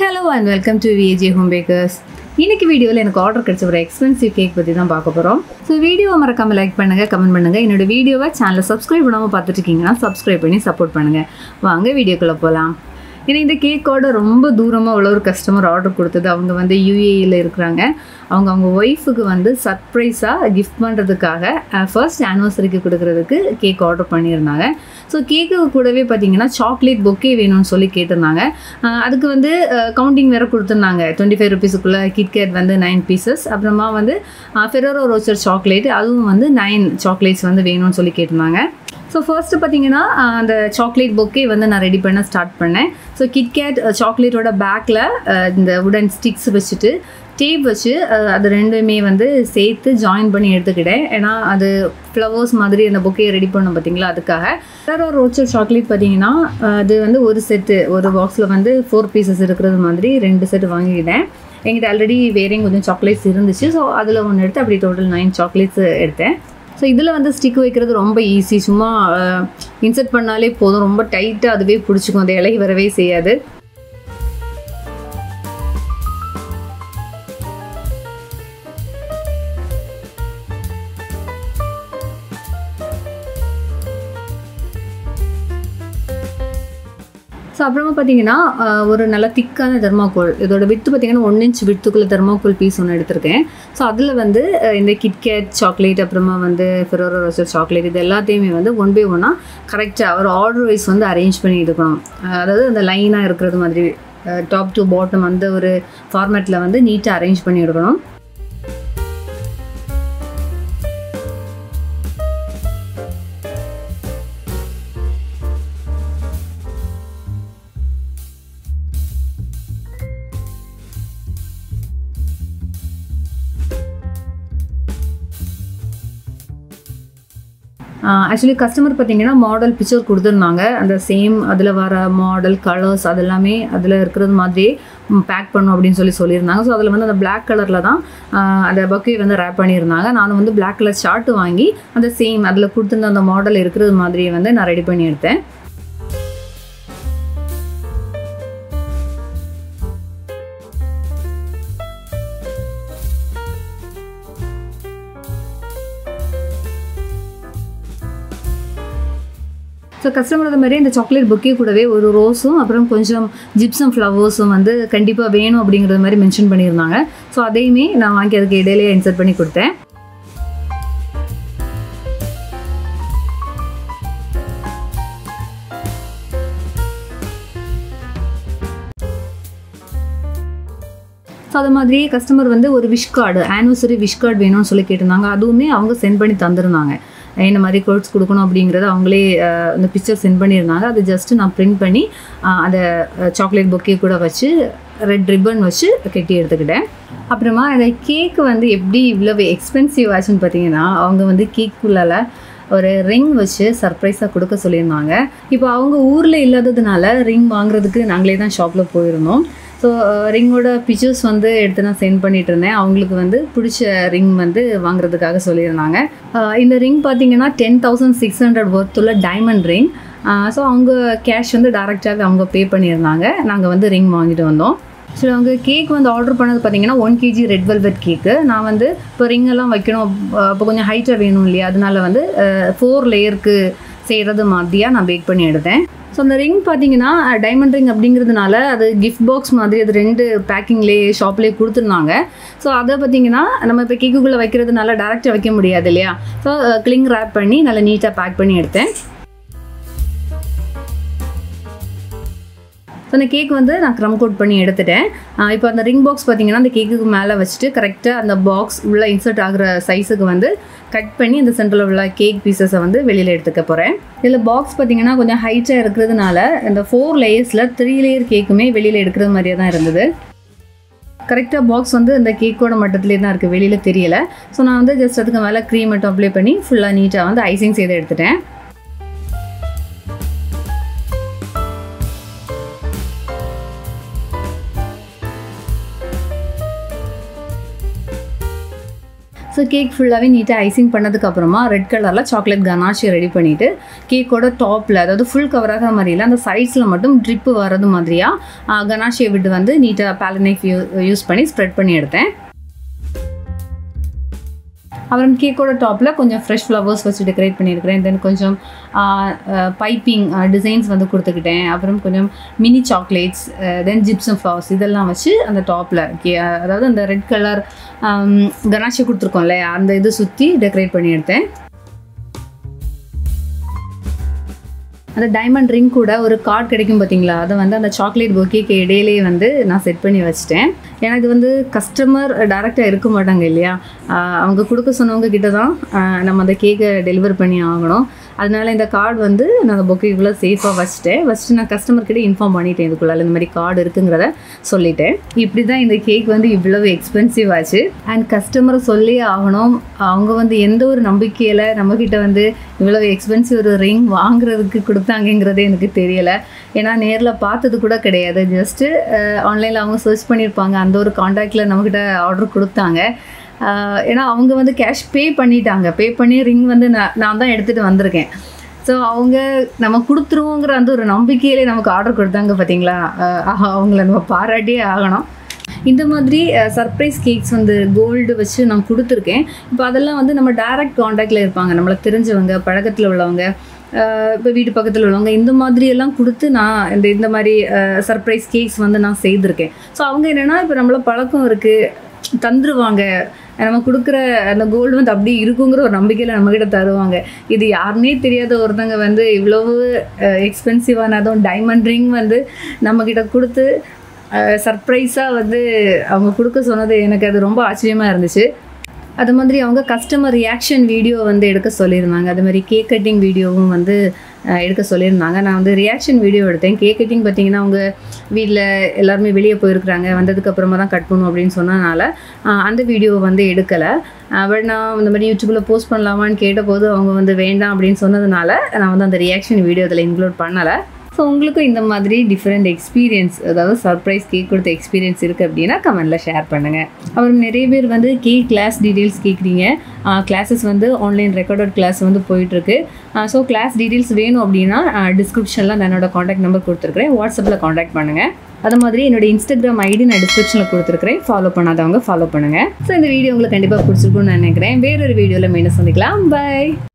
hello and welcome to VAJ home bakers இன்னைக்கு வீடியோவில் எனக்கு ஆர்டர் கிடைச்ச ஒரு எக்ஸ்பென்சிவ் கேக் பற்றி தான் பார்க்க போகிறோம் ஸோ வீடியோவை மறக்காமல் லைக் பண்ணுங்கள் கமெண்ட் பண்ணுங்கள் என்னோட வீடியோவை சேனலை சப்ஸ்கிரைப் பண்ணாமல் பார்த்துட்டு இருக்கீங்கன்னா சப்ஸ்கிரைப் பண்ணி சப்போர்ட் பண்ணுங்கள் வாங்க வீடியோக்குள்ளே போகலாம் ஏன்னா இந்த கேக்கோட ரொம்ப தூரமாக உள்ள ஒரு கஸ்டமர் ஆர்டர் கொடுத்தது அவங்க வந்து யூஏஇயில் இருக்கிறாங்க அவங்க அவங்க ஒய்ஃபுக்கு வந்து சர்ப்ரைஸாக கிஃப்ட் பண்ணுறதுக்காக ஃபர்ஸ்ட் ஆனிவர்சரிக்கு கொடுக்குறதுக்கு கேக் ஆர்டர் பண்ணியிருந்தாங்க ஸோ கேக்கு கூடவே பார்த்தீங்கன்னா சாக்லேட் பொக்கே வேணும்னு சொல்லி கேட்டிருந்தாங்க அஹ் அதுக்கு வந்து கவுண்டிங் வேறு கொடுத்துருந்தாங்க டுவெண்ட்டி ஃபைவ் ருபீஸுக்குள்ளே கிட்கேட் வந்து நைன் பீசஸ் அப்புறமா வந்து ஃபெரோரோ ரோச்சர் சாக்லேட் அதுவும் வந்து நைன் சாக்லேட்ஸ் வந்து வேணும்னு சொல்லி கேட்டிருந்தாங்க ஸோ ஃபர்ஸ்ட்டு பார்த்தீங்கன்னா அஹ் அந்த சாக்லேட் பொக்கே வந்து நான் ரெடி பண்ண ஸ்டார்ட் பண்ணேன் ஸோ கிட்கேட் சாக்லேட்டோட பேக்கில் இந்த உடன் ஸ்டிக்ஸ் வச்சுட்டு டேப் வச்சு அஹ் அது ரெண்டுமே வந்து சேர்த்து ஜாயின் பண்ணி எடுத்துக்கிட்டேன் ஏன்னா அது ஃப்ளவர்ஸ் மாதிரி அந்த பொக்கையை ரெடி பண்ணோம் பார்த்தீங்களா அதுக்காக வேற ஒரு ரோச்சர் சாக்லேட் பார்த்தீங்கன்னா அஹ் அது வந்து ஒரு செட்டு ஒரு பாக்ஸில் வந்து ஃபோர் பீசஸ் இருக்கிறது மாதிரி ரெண்டு செட்டு வாங்கிக்கிட்டேன் என்கிட்ட ஆல்ரெடி வேறையும் கொஞ்சம் சாக்லேட்ஸ் இருந்துச்சு ஸோ அதில் ஒன்று எடுத்து அப்படி டோட்டல் நைன் சாக்லேட்ஸ் எடுத்தேன் ஸோ இதில் வந்து ஸ்டிக் வைக்கிறது ரொம்ப ஈஸி சும்மா இன்சர்ட் பண்ணாலே போதும் ரொம்ப டைட்டாக அதுவே பிடிச்சிக்கும் அந்த இலை வரவே செய்யாது ஸோ அப்புறமா பார்த்தீங்கன்னா அஹ், ஒரு நல்ல திக்கான தெர்மாக்கோல் இதோட வித்து பார்த்தீங்கன்னா ஒன் இன்ச் வித்துக்குள்ள தெர்மாக்கோல் பீஸ் ஒன்று எடுத்திருக்கேன் ஸோ அதில் வந்து அஹ், இந்த கிட்கேட் சாக்லேட் அப்புறமா வந்து ஃபெரோரோ ரோசர் சாக்லேட் இது எல்லாத்தையுமே வந்து ஒன் பை ஒன்னாக கரெக்டாக ஒரு ஆர்டர் வைஸ் வந்து அரேஞ்ச் பண்ணி எடுக்கணும் அஹ், அதாவது அந்த லைனாக இருக்கிறது மாதிரி டாப் டு பாட்டம் அந்த ஒரு ஃபார்மேட்டில் வந்து நீட்டாக அரேஞ்ச் பண்ணி எடுக்கணும் ஆக்சுவலி கஸ்டமர் பார்த்தீங்கன்னா மாடல் பிக்சர் கொடுத்துருந்தாங்க அந்த சேம் அதில் வர மாடல் கலர்ஸ் அதெல்லாமே அதில் இருக்கிறது மாதிரியே பேக் பண்ணும் அப்படின்னு சொல்லி சொல்லியிருந்தாங்க ஸோ அதில் வந்து அந்த பிளாக் கலரில் தான் ஆஹ் அந்த பக்கே வந்து ரேப் பண்ணியிருந்தாங்க நானும் வந்து பிளாக் கலர் ஷார்ட் வாங்கி அந்த சேம் அதில் கொடுத்துருந்த அந்த மாடல் இருக்கிறது மாதிரியே வந்து நான் ரெடி பண்ணி எடுத்தேன் ஸோ கஸ்டமர் அது மாதிரி இந்த சாக்லேட் புக்கே கூடவே ஒரு ரோஸும் அப்புறம் கொஞ்சம் ஜிப்சம் ஃப்ளவர்ஸும் வந்து கண்டிப்பாக வேணும் அப்படிங்கிறது மாதிரி மென்ஷன் பண்ணியிருந்தாங்க ஸோ அதையுமே நான் வாங்கி அதுக்கு இடையிலே இன்சர்ட் பண்ணி கொடுத்தேன் ஸோ அது மாதிரியே கஸ்டமர் வந்து ஒரு wish card anniversary wish card வேணும்னு சொல்லி கேட்டிருந்தாங்க அதுவுமே அவங்க சென்ட் பண்ணி தந்திருந்தாங்க இந்த மாதிரி கோட்ஸ் கொடுக்கணும் அப்படிங்கிறத அவங்களே அஹ், அந்த பிக்சர் சென்ட் பண்ணியிருந்தாங்க அது ஜஸ்ட்டு நான் பிரிண்ட் பண்ணி அஹ், அந்த சாக்லேட் பொக்கே கூட வச்சு ரெட் ரிப்பன் வச்சு கட்டி எடுத்துக்கிட்டேன் அப்புறமா அந்த கேக்கு வந்து எப்படி இவ்வளவு எக்ஸ்பென்சிவ் ஆச்சுன்னு பார்த்தீங்கன்னா அவங்க வந்து கேக்குள்ளால ஒரு ரிங் வச்சு சர்ப்ரைஸாக கொடுக்க சொல்லியிருந்தாங்க இப்போ அவங்க ஊரில் இல்லாததுனால ரிங் வாங்குறதுக்கு நாங்களே தான் ஷாப்பில் போயிருந்தோம் ஸோ ரிங்கோட பிக்சர்ஸ் வந்து எடுத்து நான் சென்ட் பண்ணிட்டு இருந்தேன் அவங்களுக்கு வந்து பிடிச்ச ரிங் வந்து வாங்குறதுக்காக சொல்லியிருந்தாங்க அஹ் இந்த ரிங் பார்த்தீங்கன்னா டென் தௌசண்ட் சிக்ஸ் ஹண்ட்ரட் ஒர்த்துள்ள டைமண்ட் ரிங் ஸோ அவங்க கேஷ் வந்து டேரெக்டாகவே அவங்க பே பண்ணியிருந்தாங்க நாங்கள் வந்து ரிங் வாங்கிட்டு வந்தோம் ஸோ அவங்க கேக் வந்து ஆர்டர் பண்ணது பார்த்தீங்கன்னா one KG red velvet cake நான் வந்து இப்போ ரிங் எல்லாம் வைக்கணும் இப்போ கொஞ்சம் ஹைட்டாக வேணும் இல்லையா அதனால வந்து ஃபோர் லேயருக்கு செய்கிறது மாதிரியாக நான் பேக் பண்ணி எடுத்தேன் ஸோ அந்த ரிங் பார்த்தீங்கன்னா டைமண்ட் ரிங் அப்படிங்கிறதுனால அது கிஃப்ட் பாக்ஸ் மாதிரி அது ரெண்டு பேக்கிங்லேயே ஷாப்லேயே கொடுத்துருந்தாங்க ஸோ அதை பார்த்தீங்கன்னா நம்ம இப்போ கேக்குக்குள்ளே வைக்கிறதுனால டேரெக்டாக வைக்க முடியாது இல்லையா ஸோ கிளிங் ரேப் பண்ணி நல்லா நீட்டாக பேக் பண்ணி எடுத்தேன் ஸோ அந்த கேக் வந்து நான் க்ரம் கோட் பண்ணி எடுத்துட்டேன் ஆஹ் இப்போ அந்த ரிங் பாக்ஸ் பார்த்தீங்கன்னா அந்த கேக்குக்கு மேலே வச்சுட்டு கரெக்டாக அந்த பாக்ஸ் உள்ளே இன்சர்ட் ஆகிற சைஸுக்கு வந்து கட் பண்ணி அந்த சென்டரில் உள்ள கேக் பீசஸை வந்து வெளியில் எடுத்துக்க போகிறேன் இதில் பாக்ஸ் பார்த்தீங்கன்னா கொஞ்சம் ஹைட்டாக இருக்கிறதுனால இந்த ஃபோர் லேயர்ஸில் த்ரீ லேயர் கேக்குமே வெளியில் எடுக்கிறது மாதிரியே தான் இருந்தது கரெக்டாக பாக்ஸ் வந்து அந்த கேக்கோட மட்டத்திலே தான் இருக்குது வெளியில் தெரியல ஸோ நான் வந்து ஜஸ்ட் அதுக்கு மேலே க்ரீம் மட்டும் அப்ளை பண்ணி ஃபுல்லாக நீட்டாக வந்து ஐசிங் செய்து எடுத்துட்டேன் ஸோ ஸோ கேக் ஃபுல்லாகவே நீட்டாக ஐசிங் பண்ணதுக்கப்புறமா ரெட் கலரில் சாக்லேட் கனாஷி ரெடி பண்ணிவிட்டு கேக்கோட டாப்பில் அதாவது ஃபுல் கவர் ஆகிற மாதிரியில் அந்த சைட்ஸில் மட்டும் ட்ரிப்பு வர்றது மாதிரியாக கனாஷியை விட்டு வந்து நீட்டாக பேலனைஃப் யூ யூஸ் பண்ணி ஸ்ப்ரெட் பண்ணி எடுத்தேன் அப்புறம் கேக்கோட டாப்பில் கொஞ்சம் ஃப்ரெஷ் ஃப்ளவர்ஸ் வச்சு டெக்கரேட் பண்ணியிருக்கிறேன் தென் கொஞ்சம் பைப்பிங் டிசைன்ஸ் வந்து கொடுத்துக்கிட்டேன் அப்புறம் கொஞ்சம் mini chocolates then gypsum flowers இதெல்லாம் வச்சு அந்த டாப்பில் கே அதாவது அந்த ரெட் கலர் கனாஷி கொடுத்துருக்கோம்ல அந்த இது சுற்றி டெக்கரேட் பண்ணி எடுத்தேன் அந்த டைமண்ட் ரிங் கூட ஒரு கார்டு கிடைக்கும் பார்த்தீங்களா அதை வந்து அந்த சாக்லேட் பொக்கேக்கு இடையிலே வந்து நான் செட் பண்ணி வச்சிட்டேன் எனக்கு வந்து கஸ்டமர் டேரெக்டாக இருக்க மாட்டாங்க இல்லையா அவங்க கொடுக்க சொன்னவங்க கிட்ட தான் நம்ம அந்த கேக்கை டெலிவர் பண்ணி ஆகணும் அதனால இந்த கார்டு வந்து நான் அந்த பொக்கேக்குள்ளே சேஃபாக வச்சுட்டேன் வச்சுட்டு நான் கஸ்டமர்கிட்ட இன்ஃபார்ம் பண்ணிட்டேன் இதுக்குள்ளால இந்த மாதிரி கார்டு இருக்குங்கிறத சொல்லிட்டேன் இப்படி தான் இந்த கேக் வந்து இவ்வளவு எக்ஸ்பென்சிவ் ஆச்சு அண்ட் கஸ்டமரை சொல்லி ஆகணும் அவங்க வந்து எந்த ஒரு நம்பிக்கையில் நம்மக்கிட்ட வந்து இவ்வளவு எக்ஸ்பென்சிவ் ஒரு ரிங் வாங்குறதுக்கு கொடுத்தாங்கங்கிறதே எனக்கு தெரியலை ஏன்னா நேரில் பார்த்தது கூட கிடையாது ஜஸ்ட்டு ஆன்லைனில் அவங்க சர்ச் பண்ணியிருப்பாங்க அந்த ஒரு காண்டாக்டில் நம்மக்கிட்ட ஆர்டர் கொடுத்தாங்க ஏன்னா அவங்க வந்து கேஷ் பே பண்ணிட்டாங்க பே பண்ணி ரிங் வந்து நான் நான் தான் எடுத்துகிட்டு வந்திருக்கேன் ஸோ அவங்க நம்ம கொடுத்துருவோங்கிற அந்த ஒரு நம்பிக்கையிலே நமக்கு ஆர்டர் கொடுத்தாங்க பார்த்தீங்களா அவங்கள நம்ம பாராட்டியே ஆகணும் இந்த மாதிரி சர்ப்ரைஸ் கேக்ஸ் வந்து கோல்டு வச்சு நான் கொடுத்துருக்கேன் இப்போ அதெல்லாம் வந்து நம்ம டைரக்ட் காண்டாக்டில் இருப்பாங்க நம்மளை தெரிஞ்சவங்க பழக்கத்தில் உள்ளவங்க இப்போ வீட்டு பக்கத்தில் உள்ளவங்க இந்த மாதிரி எல்லாம் கொடுத்து நான் இந்த இந்த மாதிரி சர்ப்ரைஸ் கேக்ஸ் வந்து நான் செய்திருக்கேன் ஸோ அவங்க என்னென்னா இப்போ நம்மள பழக்கம் இருக்குது தந்துருவாங்க நம்ம கொடுக்குற அந்த கோல்டு வந்து அப்படியே இருக்குங்கிற ஒரு நம்பிக்கையில் நம்மக்கிட்ட தருவாங்க இது யாருனே தெரியாத ஒருத்தங்க வந்து இவ்வளவு எக்ஸ்பென்சிவான அதுவும் டைமண்ட் ரிங் வந்து நம்மக்கிட்ட கொடுத்து சர்ப்ரைஸாக வந்து அவங்க கொடுக்க சொன்னது எனக்கு அது ரொம்ப ஆச்சரியமாக இருந்துச்சு அது மாதிரி அவங்க கஸ்டமர் ரியாக்ஷன் வீடியோ வந்து எடுக்க சொல்லியிருந்தாங்க அது மாதிரி கேக் கட்டிங் வீடியோவும் வந்து எடுக்க சொல்லியிருந்தாங்க நான் வந்து ரியாக்ஷன் வீடியோ எடுத்தேன் கேக் கட்டிங் பார்த்தீங்கன்னா அவங்க வீட்டில் எல்லாருமே வெளியே போயிருக்கிறாங்க வந்ததுக்கப்புறமா தான் கட் பண்ணும் அப்படின்னு சொன்னதுனால அந்த வீடியோ வந்து எடுக்கலை பட் நான் இந்த மாதிரி யூடியூப்பில் போஸ்ட் பண்ணலாமான்னு கேட்டபோது அவங்க வந்து வேண்டாம் அப்படின்னு சொன்னதுனால நான் வந்து அந்த ரியாக்ஷன் வீடியோ அதில் இன்க்ளூட் பண்ணலை ஸோ உங்களுக்கும் இந்த மாதிரி டிஃப்ரெண்ட் எக்ஸ்பீரியன்ஸ் அதாவது சர்ப்ரைஸ் கேக் கொடுத்த எக்ஸ்பீரியன்ஸ் இருக்குது அப்படின்னா கமெண்டில் ஷேர் பண்ணுங்கள் அப்புறம் நிறைய பேர் வந்து கேக் கிளாஸ் டீட்டெயில்ஸ் கேட்குறீங்க கிளாஸஸ் வந்து ஆன்லைன் ரெக்கார்டட் கிளாஸ் வந்து போயிட்டுருக்கு ஸோ கிளாஸ் டீட்டெயில்ஸ் வேணும் அப்படின்னா டிஸ்கிரிப்ஷனில் நான் என்னோட காண்டாக்ட் நம்பர் கொடுத்துருக்குறேன் வாட்ஸ்அப்பில் காண்டாக்ட் பண்ணுங்கள் அது மாதிரி என்னோட இன்ஸ்டாகிராம் ஐடி நான் டிஸ்கிரிப்ஷனில் கொடுத்துருக்கிறேன் ஃபாலோ பண்ணாதவங்க ஃபாலோ பண்ணுங்கள் ஸோ இந்த வீடியோ உங்களுக்கு கண்டிப்பாக பிடிச்சிருக்கும்னு நினைக்கிறேன் வேறொரு வீடியோவில் மீண்டும் சந்திக்கலாம் பை